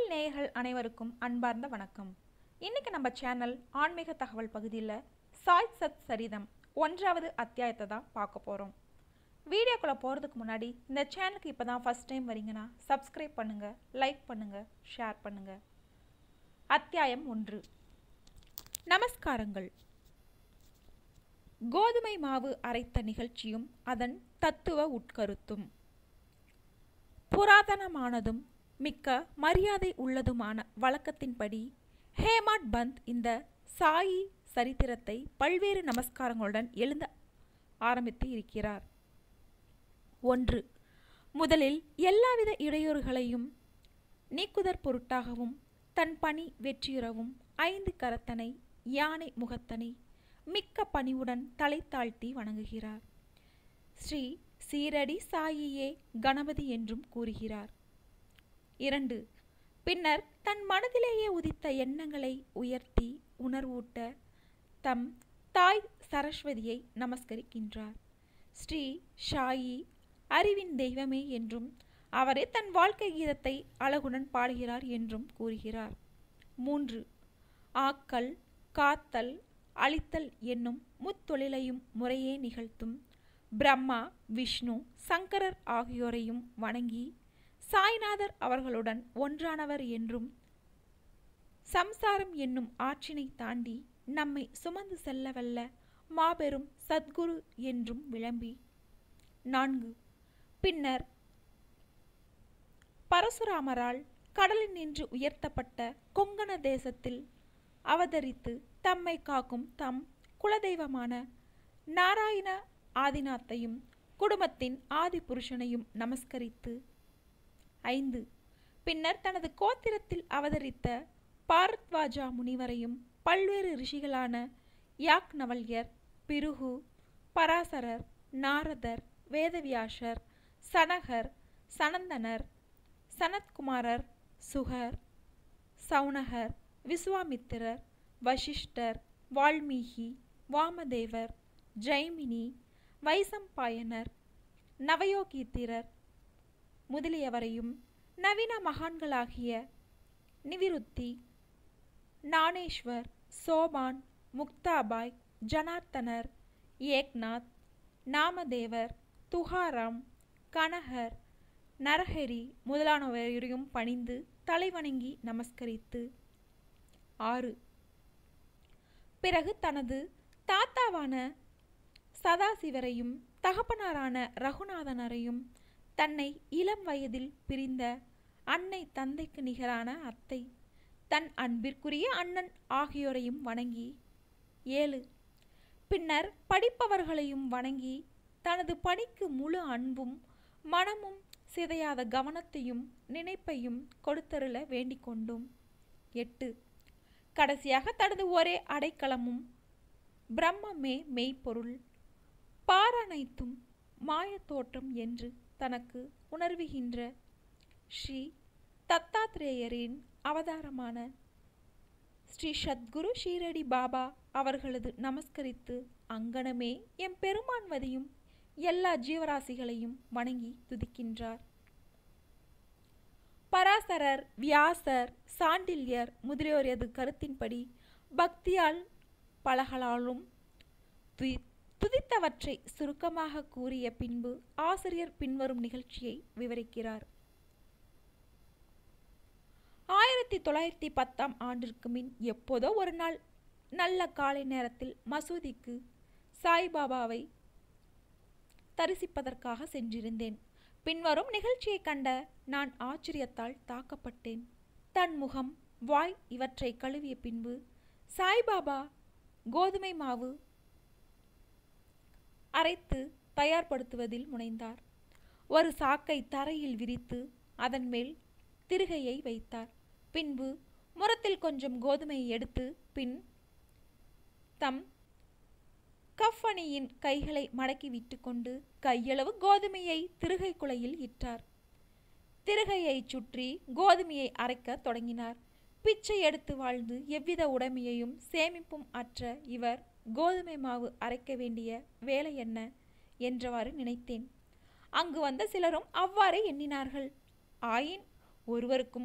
நேயர்கள் அனைவருக்கும் அன்பார்ந்த வணக்கம் இன்னைக்கு நம்ம சேனல் ஆன்மீக தகவல் பகுதியில் சாய் சத் சரிதம் ஒன்றாவது அத்தியாயத்தை தான் பார்க்க போகிறோம் வீடியோக்குள்ளே போகிறதுக்கு முன்னாடி இந்த சேனலுக்கு இப்போ தான் ஃபஸ்ட் டைம் வரீங்கன்னா சப்ஸ்கிரைப் பண்ணுங்கள் லைக் பண்ணுங்கள் ஷேர் பண்ணுங்கள் அத்தியாயம் ஒன்று நமஸ்காரங்கள் கோதுமை மாவு அரைத்த நிகழ்ச்சியும் அதன் தத்துவ உட்கருத்தும் புராதனமானதும் மிக்க மரியாதை உள்ளதுமான வழக்கத்தின்படி ஹேமாட் பந்த் இந்த சாயி சரித்திரத்தை பல்வேறு நமஸ்காரங்களுடன் எழுத ஆரம்பித்து இருக்கிறார் ஒன்று முதலில் எல்லாவித இடையூறுகளையும் நீக்குதற் பொருட்டாகவும் தன் பணி வெற்றியுறவும் ஐந்து கரத்தனை யானை முகத்தனை மிக்க பணிவுடன் தலை தாழ்த்தி வணங்குகிறார் ஸ்ரீ சீரடி சாயியே கணபதி என்றும் கூறுகிறார் இரண்டு பின்னர் தன் மனதிலேயே உதித்த எண்ணங்களை உயர்த்தி உணர்வூட்ட தம் தாய் சரஸ்வதியை நமஸ்கரிக்கின்றார் ஸ்ரீ ஷாயி அறிவின் தெய்வமே என்றும் அவரே தன் வாழ்க்கை கீதத்தை அழகுடன் பாடுகிறார் என்றும் கூறுகிறார் மூன்று ஆக்கல் காத்தல் அழித்தல் என்னும் முத்தொழிலையும் முறையே நிகழ்த்தும் பிரம்மா விஷ்ணு சங்கரர் ஆகியோரையும் வணங்கி சாய்நாதர் அவர்களுடன் ஒன்றானவர் என்றும் சம்சாரம் என்னும் ஆற்றினை தாண்டி நம்மை சுமந்து செல்லவல்ல மாபெரும் சத்குரு என்றும் விளம்பி நான்கு பின்னர் பரசுராமரால் கடலில் நின்று உயர்த்தப்பட்ட கொங்கண தேசத்தில் அவதரித்து தம்மை காக்கும் தம் குலதெய்வமான நாராயண ஆதிநாத்தையும் குடும்பத்தின் ஆதி புருஷனையும் நமஸ்கரித்து ஐந்து பின்னர் தனது கோத்திரத்தில் அவதரித்த பாரத்வாஜா முனிவரையும் பல்வேறு ரிஷிகளான யாக்னவல்யர் பிருகு பராசரர் நாரதர் வேதவியாசர் சனகர் சனந்தனர் சனத்குமாரர் சுகர் சவுனகர் விஸ்வாமித்திரர் வசிஷ்டர் வால்மீகி வாமதேவர் ஜெய்மினி வைசம்பாயனர் நவயோகீத்திரர் முதலியவரையும் நவீன மகான்களாகிய நிவிருத்தி நாணேஸ்வர் சோபான் முக்தாபாய் ஜனார்த்தனர் ஏக்நாத் நாமதேவர் துகாராம் கனகர் நரஹரி முதலானவரையும் பணிந்து தலைவணங்கி நமஸ்கரித்து ஆறு பிறகு தனது தாத்தாவான சதாசிவரையும் தகப்பனாரான ரகுநாதனரையும் தன்னை இளம் வயதில் பிரிந்த அன்னை தந்தைக்கு நிகரான அத்தை தன் அன்பிற்குரிய அண்ணன் ஆகியோரையும் வணங்கி ஏழு பின்னர் படிப்பவர்களையும் வணங்கி தனது பணிக்கு முழு அன்பும் மனமும் சிதையாத கவனத்தையும் நினைப்பையும் கொடுத்தருள வேண்டிக் கொண்டும் எட்டு கடைசியாக தனது ஒரே அடைக்கலமும் பிரம்மமே மெய்ப்பொருள் பாரனைத்தும் மாயத்தோற்றம் என்று தனக்கு உணர்வுகின்ற ஸ்ரீ தத்தாத்ரேயரின் அவதாரமான ஸ்ரீ சத்குரு ஷீரடி பாபா அவர்களது நமஸ்கரித்து அங்கனமே எம் பெருமான்வதையும் எல்லா ஜீவராசிகளையும் வணங்கி துதிக்கின்றார் பராசரர் வியாசர் சாண்டில்யர் முதலியோரது கருத்தின்படி பக்தியால் பலகளாலும் துதி துதித்தவற்றை சுருக்கமாக கூறிய பின்பு ஆசிரியர் பின்வரும் நிகழ்ச்சியை விவரிக்கிறார் ஆயிரத்தி தொள்ளாயிரத்தி பத்தாம் ஆண்டிற்கு மின் எப்போதோ ஒரு நாள் நல்ல காலை நேரத்தில் மசூதிக்கு சாய்பாபாவை தரிசிப்பதற்காக சென்றிருந்தேன் பின்வரும் நிகழ்ச்சியை கண்ட நான் ஆச்சரியத்தால் தாக்கப்பட்டேன் தன் முகம் வாய் இவற்றை கழுவிய பின்பு சாய்பாபா கோதுமை மாவு அரைத்து தயார்படுத்துவதில் முனைந்தார் ஒரு சாக்கை தரையில் விரித்து அதன் மேல் திருகையை வைத்தார் பின்பு முரத்தில் கொஞ்சம் கோதுமையை எடுத்து பின் தம் கஃபணியின் கைகளை மடக்கி விட்டுக்கொண்டு கையளவு கோதுமையை திருகை குலையில் இட்டார் திருகையை சுற்றி கோதுமையை அரைக்க தொடங்கினார் பிச்சை எடுத்து வாழ்ந்து எவ்வித உடைமையையும் சேமிப்பும் அற்ற இவர் கோதுமை மாவு அரைக்க வேண்டிய வேலை என்ன என்றவாறு நினைத்தேன் அங்கு வந்த சிலரும் அவ்வாறே எண்ணினார்கள் ஆயின் ஒருவருக்கும்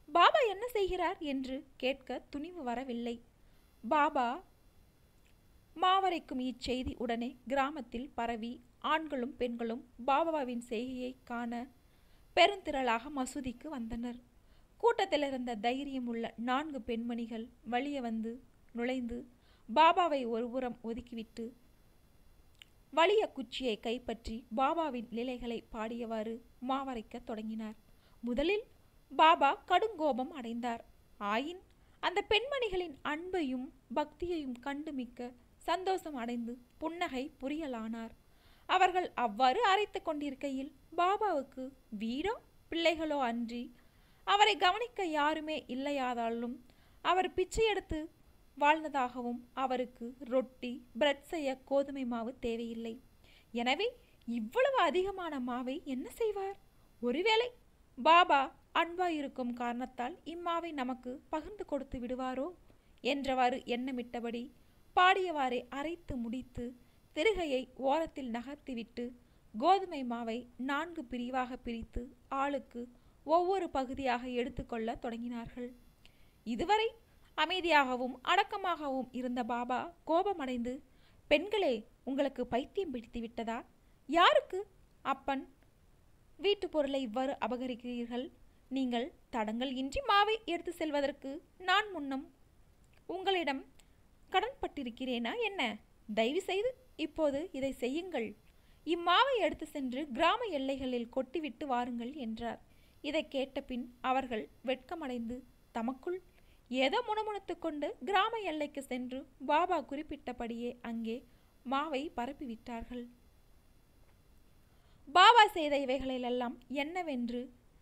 பாபா என்ன செய்கிறார் என்று கேட்க துணிவு வரவில்லை பாபா மாவரைக்கும் இச்செய்தி உடனே கிராமத்தில் பரவி ஆண்களும் பெண்களும் பாபாவின் செய்கையை காண பெருந்திரளாக மசூதிக்கு வந்தனர் கூட்டத்தில் இருந்த தைரியம் உள்ள நான்கு பெண்மணிகள் வழிய வந்து நுழைந்து பாபாவை ஒருபுறம் ஒதுக்கிவிட்டு வலிய குச்சியை கைப்பற்றி பாபாவின் லீலைகளை பாடியவாறு மாவரைக்க தொடங்கினார் முதலில் பாபா கடுங்கோபம் அடைந்தார் ஆயின் அந்த பெண்மணிகளின் அன்பையும் பக்தியையும் கண்டு மிக்க சந்தோஷம் அடைந்து புன்னகை புரியலானார் அவர்கள் அவ்வாறு அரைத்து கொண்டிருக்கையில் பாபாவுக்கு வீடோ பிள்ளைகளோ அன்றி அவரை கவனிக்க யாருமே இல்லையாதாலும் அவர் பிச்சை எடுத்து வாழ்ந்ததாகவும் அவருக்கு ரொட்டி பிரெட் செய்ய கோதுமை மாவு தேவையில்லை எனவே இவ்வளவு அதிகமான மாவை என்ன செய்வார் ஒருவேளை பாபா அன்பாயிருக்கும் காரணத்தால் இம்மாவை நமக்கு பகிர்ந்து கொடுத்து விடுவாரோ என்றவாறு எண்ணமிட்டபடி பாடியவாறே அரைத்து முடித்து திருகையை ஓரத்தில் நகர்த்திவிட்டு கோதுமை மாவை நான்கு பிரிவாக பிரித்து ஆளுக்கு ஒவ்வொரு பகுதியாக எடுத்துக்கொள்ள தொடங்கினார்கள் இதுவரை அமைதியாகவும் அடக்கமாகவும் இருந்த பாபா கோபமடைந்து பெண்களே உங்களுக்கு பைத்தியம் பிடித்து விட்டதா யாருக்கு அப்பன் வீட்டு பொருளை இவ்வாறு அபகரிக்கிறீர்கள் நீங்கள் தடங்கள் இன்றி மாவை எடுத்து செல்வதற்கு நான் முன்னம் உங்களிடம் கடன்பட்டிருக்கிறேனா என்ன தயவு செய்து இப்போது இதை செய்யுங்கள் இம்மாவை எடுத்து சென்று கிராம எல்லைகளில் கொட்டிவிட்டு வாருங்கள் என்றார் இதை கேட்டபின் அவர்கள் வெட்கமடைந்து தமக்குள் ஏதோ முணுமுணுத்து கொண்டு கிராம எல்லைக்கு சென்று பாபா குறிப்பிட்டபடியே அங்கே மாவை பரப்பிவிட்டார்கள் பாபா செய்த இவைகளிலெல்லாம் என்னவென்று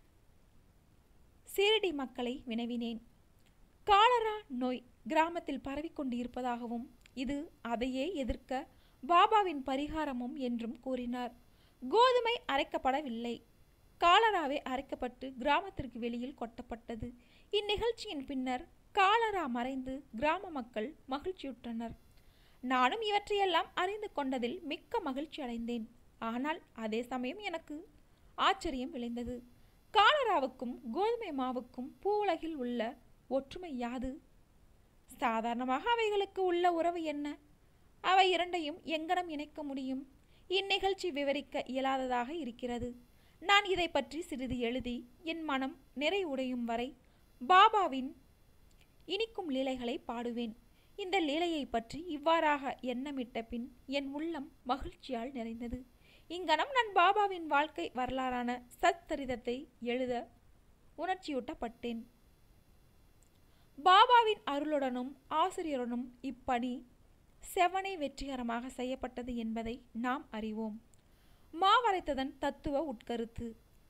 சீரடி மக்களை வினவினேன் காலரா நோய் கிராமத்தில் பரவிக்கொண்டு இருப்பதாகவும் இது அதையே எதிர்க்க பாபாவின் பரிகாரமும் என்றும் கூறினார் கோதுமை அரைக்கப்படவில்லை காலராவே அரைக்கப்பட்டு கிராமத்திற்கு வெளியில் கொட்டப்பட்டது இந்நிகழ்ச்சியின் பின்னர் காலரா மறைந்து கிராம மக்கள் மகிழ்ச்சியுற்றனர் நானும் இவற்றையெல்லாம் அறிந்து கொண்டதில் மிக்க மகிழ்ச்சி அடைந்தேன் ஆனால் அதே சமயம் எனக்கு ஆச்சரியம் விளைந்தது காலராவுக்கும் கோதுமை மாவுக்கும் பூவுலகில் உள்ள ஒற்றுமை யாது சாதாரணமாக அவைகளுக்கு உள்ள உறவு என்ன அவை இரண்டையும் எங்கனம் இணைக்க முடியும் இந்நிகழ்ச்சி விவரிக்க இயலாததாக இருக்கிறது நான் இதை பற்றி சிறிது எழுதி என் மனம் நிறைவுடையும் வரை பாபாவின் இனிக்கும் லீலைகளை பாடுவேன் இந்த லீலையை பற்றி இவ்வாறாக எண்ணமிட்ட பின் என் உள்ளம் மகிழ்ச்சியால் நிறைந்தது இங்கனம் நான் பாபாவின் வாழ்க்கை வரலாறான சச்சரிதத்தை எழுத உணர்ச்சியூட்டப்பட்டேன் பாபாவின் அருளுடனும் ஆசிரியருடனும் இப்பணி செவனை வெற்றிகரமாக செய்யப்பட்டது என்பதை நாம் அறிவோம் மாவரைத்ததன் தத்துவ உட்கருத்து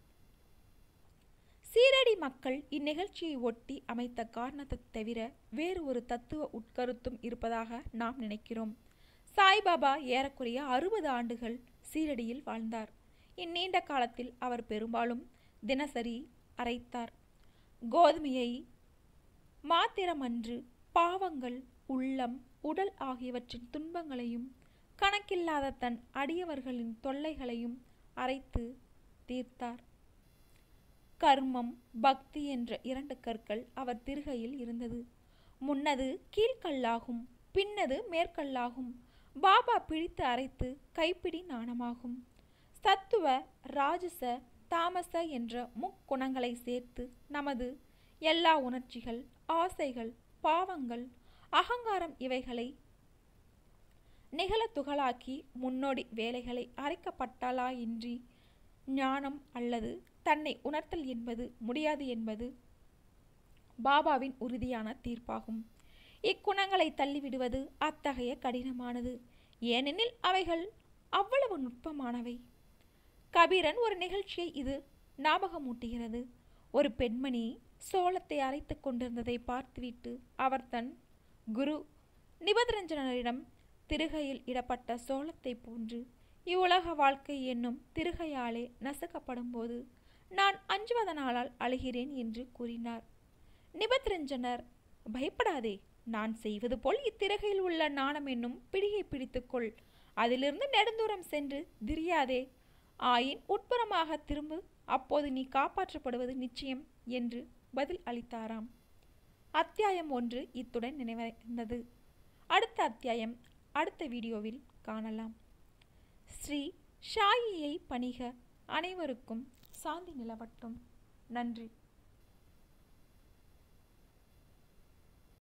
சீரடி மக்கள் இந்நிகழ்ச்சியை ஒட்டி அமைத்த காரணத்தை தவிர வேறு ஒரு தத்துவ உட்கருத்தும் இருப்பதாக நாம் நினைக்கிறோம் சாய்பாபா ஏறக்குறைய அறுபது ஆண்டுகள் சீரடியில் வாழ்ந்தார் இந்நீண்ட காலத்தில் அவர் பெரும்பாலும் தினசரி அரைத்தார் கோதுமையை மாத்திரமன்று பாவங்கள் உள்ளம் உடல் ஆகியவற்றின் துன்பங்களையும் கணக்கில்லாத தன் அடியவர்களின் தொல்லைகளையும் அரைத்து தீர்த்தார் கர்மம் பக்தி என்ற இரண்டு கற்கள் அவர் திருகையில் இருந்தது முன்னது கீழ்கல்லாகும் பின்னது மேற்கல்லாகும் பாபா பிடித்து அரைத்து கைப்பிடி நாணமாகும் சத்துவ ராஜச தாமச என்ற முக்குணங்களை சேர்த்து நமது எல்லா உணர்ச்சிகள் ஆசைகள் பாவங்கள் அகங்காரம் இவைகளை நிகழ துகளாக்கி முன்னோடி வேலைகளை அரைக்கப்பட்டாலா இன்றி ஞானம் அல்லது தன்னை உணர்த்தல் என்பது முடியாது என்பது பாபாவின் உறுதியான தீர்ப்பாகும் இக்குணங்களை தள்ளிவிடுவது அத்தகைய கடினமானது ஏனெனில் அவைகள் அவ்வளவு நுட்பமானவை கபீரன் ஒரு நிகழ்ச்சியை இது ஞாபகமூட்டுகிறது ஒரு பெண்மணி சோளத்தை அரைத்துக் கொண்டிருந்ததை பார்த்துவிட்டு அவர் தன் குரு நிபதரஞ்சனரிடம் திருகையில் இடப்பட்ட சோளத்தை போன்று இவ்வுலக வாழ்க்கை என்னும் திருகையாலே நசுக்கப்படும் போது நான் அஞ்சுவதனாலால் அழுகிறேன் என்று கூறினார் நிபத்ரஞ்சனர் பயப்படாதே நான் செய்வது போல் இத்திருகையில் உள்ள நாணம் என்னும் பிடியை பிடித்துக்கொள் அதிலிருந்து நெடுந்தூரம் சென்று திரியாதே ஆயின் உட்புறமாக திரும்பு அப்போது நீ காப்பாற்றப்படுவது நிச்சயம் என்று பதில் அளித்தாராம் அத்தியாயம் ஒன்று இத்துடன் நினைவடைந்தது அடுத்த அத்தியாயம் அடுத்த வீடியோவில் காணலாம் ஸ்ரீ ஷாயியை பணிக அனைவருக்கும் சாந்தி நிலவட்டும் நன்றி